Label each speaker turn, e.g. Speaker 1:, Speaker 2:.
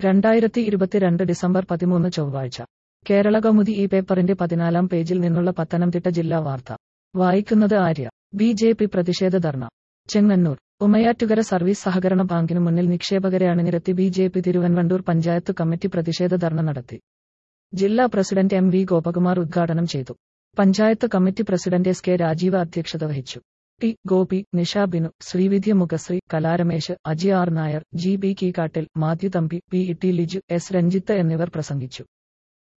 Speaker 1: രണ്ടായിരത്തി ഇരുപത്തിരണ്ട് ഡിസംബർ പതിമൂന്ന് ചൊവ്വാഴ്ച കേരള കൗമുദി ഈ പേപ്പറിന്റെ പതിനാലാം പേജിൽ നിന്നുള്ള പത്തനംതിട്ട ജില്ലാ വാർത്ത വായിക്കുന്നത് ആര്യ ബി ജെ പി പ്രതിഷേധ ധർണ ചെങ്ങന്നൂർ ഉമയാറ്റുകര സർവീസ് സഹകരണ ബാങ്കിനു മുന്നിൽ നിക്ഷേപകരെ അണിനിരത്തി B J P Thiruvanvandoor panchayat committee പ്രതിഷേധ ധർണ നടത്തി ജില്ലാ പ്രസിഡന്റ് എം വി ഗോപകുമാർ ഉദ്ഘാടനം ചെയ്തു panchayat committee president S K Rajeeva അധ്യക്ഷത വഹിച്ചു T Gopi Nisha Binu Sreevidya Mukhasree Kalaramesh Aji R Nair G B Keekattil Mathew Thampi P E T Liju S Ranjith എന്നിവർ പ്രസംഗിച്ചു